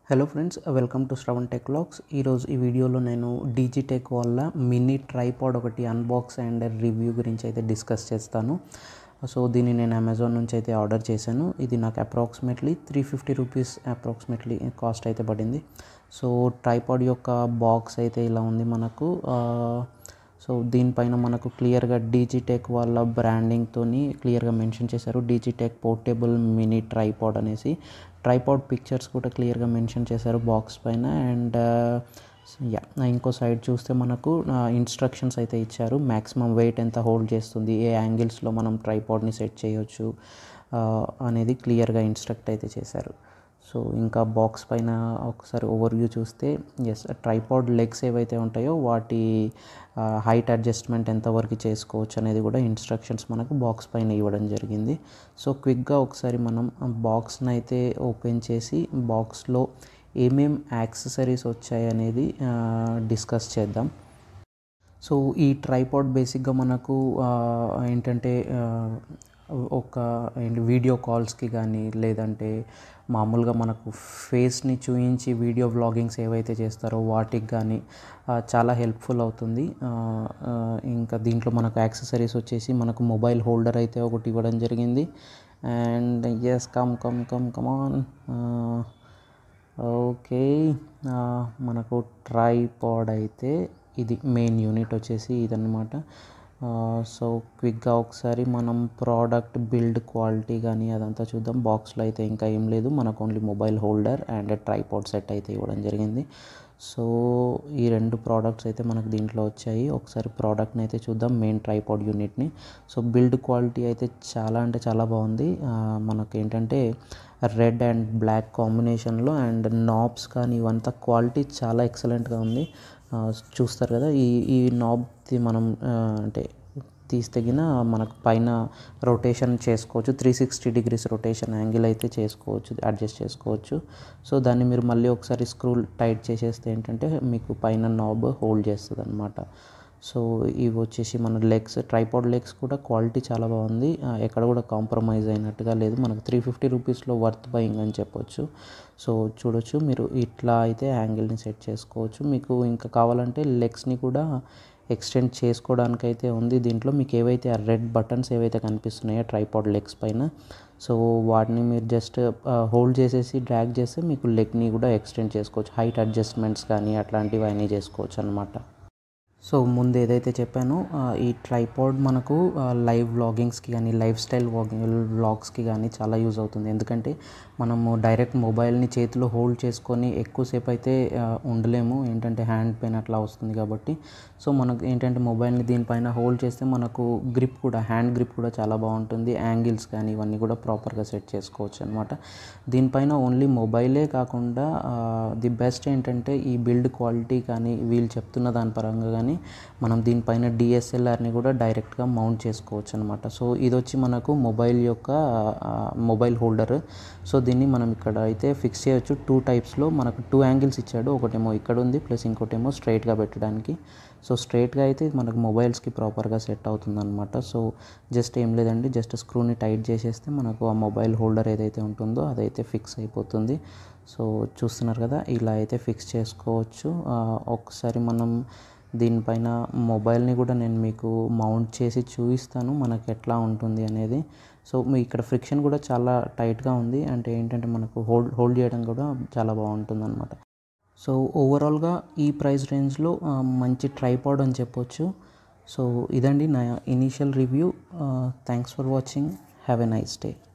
hello friends welcome to Shravan tech vlogs ఈరోజు ఈ వీడియోలో నేను డీజీటెక్ వల్ల మినీ ట్రైపాడ్ ఒకటి అన్బాక్స్ అండ్ రివ్యూ గురించి అయితే డిస్కస్ చేస్తాను సో దీన్ని నేను అమెజాన్ నుంచి అయితే ఆర్డర్ చేశాను ఇది నాకు approximately three fifty rupees approximately cost అయితే పడింది సో ట్రైపాడ్ యొక్క బాక్స్ అయితే ఇలా ఉంది మనకు ఆ, సో దీనిపైన మనకు క్లియర్గా డీజీటెక్ వాళ్ళ బ్రాండింగ్తోని క్లియర్గా మెన్షన్ చేశారు డీజీటెక్ పోర్టబుల్ మినీ ట్రైపాడ్ అనేసి ట్రైపాడ్ పిక్చర్స్ కూడా క్లియర్గా మెన్షన్ చేశారు బాక్స్ పైన అండ్ యా ఇంకో సైడ్ చూస్తే మనకు ఇన్స్ట్రక్షన్స్ అయితే ఇచ్చారు మ్యాక్సిమం వెయిట్ ఎంత హోల్డ్ చేస్తుంది ఏ యాంగిల్స్లో మనం ట్రైపాడ్ని సెట్ చేయొచ్చు ఆ, అనేది క్లియర్గా ఇన్స్ట్రక్ట్ అయితే చేశారు సో ఇంకా బాక్స్ పైన ఒకసారి ఓవర్వ్యూ చూస్తే ఎస్ ట్రైపాడ్ లెగ్స్ ఏవైతే ఉంటాయో వాటి హైట్ అడ్జస్ట్మెంట్ ఎంతవరకు చేసుకోవచ్చు అనేది కూడా ఇన్స్ట్రక్షన్స్ మనకు బాక్స్ పైన ఇవ్వడం జరిగింది సో క్విక్గా ఒకసారి మనం బాక్స్ని అయితే ఓపెన్ చేసి బాక్స్లో ఏమేం యాక్సెసరీస్ వచ్చాయి అనేది డిస్కస్ చేద్దాం సో ఈ ట్రైపాడ్ బేసిక్గా మనకు ఆ, ఏంటంటే ఆ, ఒక ఏంటి వీడియో కాల్స్కి కానీ లేదంటే మామూలుగా మనకు ఫేస్ని చూయించి వీడియో వ్లాగింగ్స్ ఏవైతే చేస్తారో వాటికి కానీ ఆ, చాలా హెల్ప్ఫుల్ అవుతుంది ఆ, ఆ, ఇంకా దీంట్లో మనకు యాక్సెసరీస్ వచ్చేసి మనకు మొబైల్ హోల్డర్ అయితే ఒకటి ఇవ్వడం జరిగింది and yes come come come come on okay ఆ, మనకు ట్రైపాడ్ అయితే ఇది మెయిన్ యూనిట్ వచ్చేసి ఇదన్నమాట సో క్విక్గా ఒకసారి మనం ప్రోడక్ట్ బిల్డ్ క్వాలిటీ కానీ అదంతా చూద్దాం బాక్స్లో అయితే ఇంకా ఏం లేదు మనకు only mobile holder and tripod set అయితే ఇవ్వడం జరిగింది సో ఈ రెండు ప్రోడక్ట్స్ అయితే మనకు దీంట్లో వచ్చాయి ఒకసారి ప్రోడక్ట్ని అయితే చూద్దాం మెయిన్ ట్రైపాడ్ యూనిట్ని సో బిల్డ్ క్వాలిటీ అయితే చాలా అంటే చాలా బాగుంది ఆ, మనకు ఏంటంటే రెడ్ అండ్ బ్లాక్ కాంబినేషన్లో అండ్ నాబ్స్ కానీ ఇవంతా క్వాలిటీ చాలా ఎక్సలెంట్గా ఉంది ఆ, చూస్తారు కదా ఈ ఈ నాబ్ది మనం ఆ, అంటే తీస్తగిన మనకు పైన రొటేషన్ చేసుకోవచ్చు three sixty degrees rotation angle అయితే చేసుకోవచ్చు అడ్జస్ట్ చేసుకోవచ్చు సో దాన్ని మీరు మళ్ళీ ఒకసారి స్క్రూ టైట్ చేసేస్తే ఏంటంటే మీకు పైన నాబ్ హోల్డ్ చేస్తుంది అనమాట సో ఇవి వచ్చేసి మన లెగ్స్ ట్రైపాడ్ లెగ్స్ కూడా క్వాలిటీ చాలా బాగుంది ఆ, ఎక్కడ కూడా కాంప్రమైజ్ అయినట్టుగా లేదు మనకు త్రీ ఫిఫ్టీ రూపీస్లో వర్త్ బయింగ్ అని చెప్పొచ్చు సో చూడొచ్చు మీరు ఇట్లా అయితే యాంగిల్ని సెట్ చేసుకోవచ్చు మీకు ఇంకా కావాలంటే లెగ్స్ని కూడా ఎక్స్టెండ్ చేసుకోవడానికి అయితే ఉంది దీంట్లో మీకు ఏవైతే ఆ రెడ్ బటన్స్ ఏవైతే కనిపిస్తున్నాయో ట్రైపాడ్ లెగ్స్ పైన సో వాటిని మీరు జస్ట్ హోల్డ్ చేసేసి డ్రాగ్ చేస్తే మీకు లెగ్ని కూడా ఎక్స్టెండ్ చేసుకోవచ్చు హైట్ అడ్జస్ట్మెంట్స్ కానీ అట్లాంటివి అన్నీ చేసుకోవచ్చు అనమాట సో ముందు ఏదైతే చెప్పానో ఆ, ఈ ట్రైపాడ్ మనకు లైవ్ వ్లాగింగ్స్కి కానీ లైఫ్ స్టైల్ వ్లాగ్స్కి కానీ చాలా యూజ్ అవుతుంది ఎందుకంటే మనము డైరెక్ట్ మొబైల్ని చేతిలో హోల్డ్ చేసుకొని ఎక్కువసేపు అయితే ఆ, ఉండలేము ఏంటంటే హ్యాండ్ పెయిన్ అట్లా వస్తుంది కాబట్టి సో మనకు ఏంటంటే మొబైల్ని దీనిపైన హోల్డ్ చేస్తే మనకు గ్రిప్ కూడా హ్యాండ్ గ్రిప్ కూడా చాలా బాగుంటుంది యాంగిల్స్ కానీ ఇవన్నీ కూడా ప్రాపర్గా సెట్ చేసుకోవచ్చు అనమాట దీనిపైన ఓన్లీ మొబైలే కాకుండా ది బెస్ట్ ఏంటంటే ఈ బిల్డ్ క్వాలిటీ కానీ వీళ్ళు చెప్తున్న దాని పరంగా కానీ మనం దీనిపైన డిఎస్ఎల్ఆర్ని కూడా డైరెక్ట్గా మౌంట్ చేసుకోవచ్చు అనమాట సో ఇది వచ్చి మనకు మొబైల్ యొక్క మొబైల్ హోల్డర్ సో దీన్ని మనం ఇక్కడ అయితే ఫిక్స్ చేయొచ్చు టూ టైప్స్లో మనకు టూ యాంగిల్స్ ఇచ్చాడు ఒకటేమో ఇక్కడ ఉంది ప్లస్ ఇంకోటేమో స్ట్రైట్గా పెట్టడానికి సో స్ట్రైట్గా అయితే మనకు మొబైల్స్కి ప్రాపర్గా సెట్ అవుతుంది అనమాట సో జస్ట్ ఏం లేదండి జస్ట్ స్క్రూని టైట్ చేసేస్తే మనకు ఆ మొబైల్ హోల్డర్ ఏదైతే ఉంటుందో అదైతే ఫిక్స్ అయిపోతుంది సో చూస్తున్నారు కదా ఇలా అయితే ఫిక్స్ చేసుకోవచ్చు ఆ, ఒకసారి మనం దీనిపైన మొబైల్ని కూడా నేను మీకు మౌంట్ చేసి చూపిస్తాను మనకి ఎట్లా ఉంటుంది అనేది సో మీ ఇక్కడ ఫ్రిక్షన్ కూడా చాలా టైట్గా ఉంది అంటే ఏంటంటే మనకు హోల్డ్ హోల్డ్ చేయడం కూడా చాలా బాగుంటుంది అనమాట సో ఓవరాల్గా ఈ ప్రైస్ రేంజ్లో ఆ, మంచి ట్రైపాడ్ అని చెప్పొచ్చు సో ఇదండి నా initial review thanks for watching have a nice day